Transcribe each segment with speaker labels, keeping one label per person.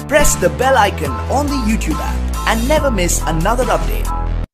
Speaker 1: Press the bell icon on the YouTube app and never miss another update.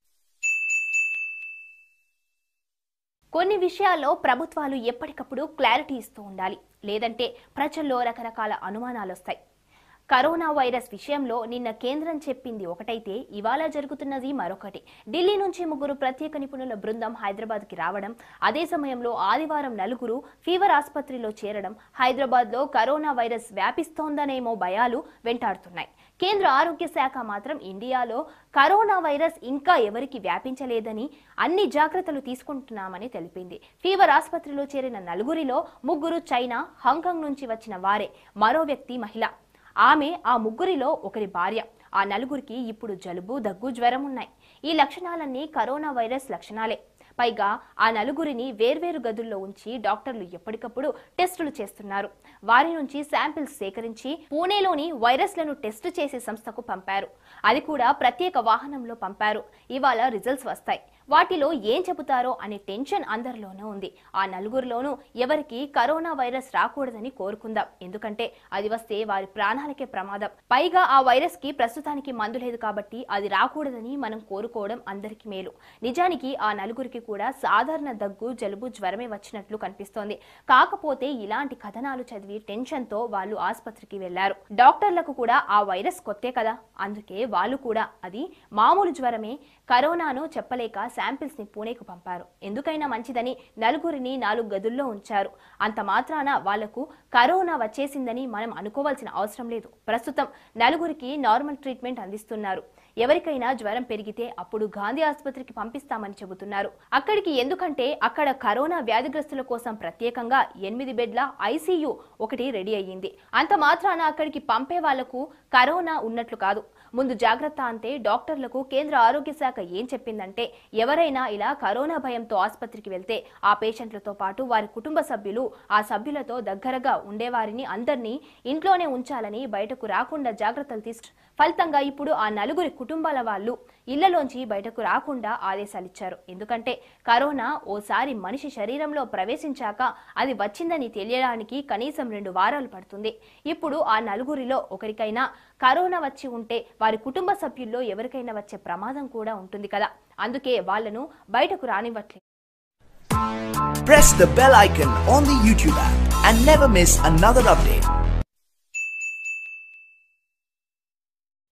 Speaker 2: కొన్ని విషయాల్లో ప్రభుత్వాలు ఎప్పటికప్పుడు clarity ఇస్తూ ఉండాలి లేదంటే ప్రజల్లో రకరకాల అనుమానాలు వస్తాయి కరోనా వైరస్ విషయంలో నిన్న కేంద్రం చెప్పింది ఒకటైతే ఇవాళ జరుగుతున్నది మరొకటి ఢిల్లీ నుంచి ముగ్గురు ప్రత్యేక నిపుణుల బృందం హైదరాబాద్కి రావడం అదే సమయంలో ఆదివారం నలుగురు ఫీవర్ ఆసుపత్రిలో చేరడం హైదరాబాద్లో కరోనా వైరస్ వ్యాపిస్తోందనేమో భయాలు వెంటాడుతున్నాయి కేంద్ర ఆరోగ్య శాఖ మాత్రం ఇండియాలో కరోనా వైరస్ ఇంకా ఎవరికి వ్యాపించలేదని అన్ని జాగ్రత్తలు తీసుకుంటున్నామని తెలిపింది ఫీవర్ ఆసుపత్రిలో చేరిన నలుగురిలో ముగ్గురు చైనా హాంకాంగ్ నుంచి వచ్చిన వారే మరో వ్యక్తి మహిళ ఆమె ఆ ముగ్గురిలో ఒకరి భార్య ఆ నలుగురికి ఇప్పుడు జలుబు దగ్గు జ్వరం ఉన్నాయి ఈ లక్షణాలన్నీ కరోనా వైరస్ లక్షణాలే పైగా ఆ నలుగురిని వేర్వేరు గదుల్లో ఉంచి డాక్టర్లు ఎప్పటికప్పుడు టెస్టులు చేస్తున్నారు వారి నుంచి శాంపిల్స్ సేకరించి పూణేలోని వైరస్లను టెస్టు చేసే సంస్థకు పంపారు అది కూడా ప్రత్యేక వాహనంలో పంపారు ఇవాళ రిజల్ట్స్ వస్తాయి వాటిలో ఏం చెబుతారో అనే టెన్షన్ అందరిలోనూ ఉంది ఆ నలుగురిలోనూ ఎవరికి కరోనా వైరస్ రాకూడదని కోరుకుందాం ఎందుకంటే అది వస్తే వారి ప్రాణాలకే ప్రమాదం పైగా ఆ వైరస్ కి ప్రస్తుతానికి మందు లేదు కాబట్టి అది రాకూడదని మనం కోరుకోవడం అందరికీ మేలు నిజానికి ఆ నలుగురికి కూడా సాధారణ దగ్గు జలుబు జ్వరమే వచ్చినట్లు కనిపిస్తోంది కాకపోతే ఇలాంటి కథనాలు చదివి టెన్షన్ తో వాళ్ళు ఆసుపత్రికి వెళ్లారు డాక్టర్లకు కూడా ఆ వైరస్ కొత్తే కదా అందుకే వాళ్ళు కూడా అది మామూలు జ్వరమే కరోనాను చెప్పలేక శాంపిల్స్ ని పూణేకు పంపారు ఎందుకైనా మంచిదని నలుగురిని నాలుగు గదుల్లో ఉంచారు అంత మాత్రాన వాళ్లకు కరోనా వచ్చేసిందని మనం అనుకోవాల్సిన అవసరం లేదు ప్రస్తుతం నలుగురికి నార్మల్ ట్రీట్మెంట్ అందిస్తున్నారు ఎవరికైనా జ్వరం పెరిగితే అప్పుడు గాంధీ ఆసుపత్రికి పంపిస్తామని చెబుతున్నారు అక్కడికి ఎందుకంటే అక్కడ కరోనా వ్యాధిగ్రస్తుల కోసం ప్రత్యేకంగా ఎనిమిది బెడ్ల ఐసీయూ ఒకటి రెడీ అయ్యింది అంత మాత్రాన అక్కడికి పంపే వాళ్లకు కరోనా ఉన్నట్లు కాదు ముందు జాగ్రత్త అంటే డాక్టర్లకు కేంద్ర ఆరోగ్య శాఖ ఏం చెప్పిందంటే ఎవరైనా ఇలా కరోనా భయంతో ఆసుపత్రికి వెళ్తే ఆ పేషెంట్లతో పాటు వారి కుటుంబ సభ్యులు ఆ సభ్యులతో దగ్గరగా ఉండేవారిని అందరినీ ఇంట్లోనే ఉంచాలని బయటకు రాకుండా జాగ్రత్తలు తీసుకు ఫలితంగా ఇప్పుడు ఆ నలుగురి కుటుంబాల వాళ్ళు ఇళ్లలోంచి బయటకు రాకుండా ఆదేశాలిచ్చారు ఎందుకంటే కరోనా ఓసారి మనిషి శరీరంలో ప్రవేశించాక అది వచ్చిందని తెలియడానికి కనీసం రెండు వారాలు పడుతుంది ఇప్పుడు ఆ నలుగురిలో ఒకరికైనా కరోనా వచ్చి ఉంటే వారి కుటుంబ సభ్యుల్లో ఎవరికైనా వచ్చే ప్రమాదం కూడా ఉంటుంది కదా అందుకే వాళ్లను బయటకు రానివ్వట్లేదు
Speaker 1: Press the bell icon on the YouTube app and never miss another update.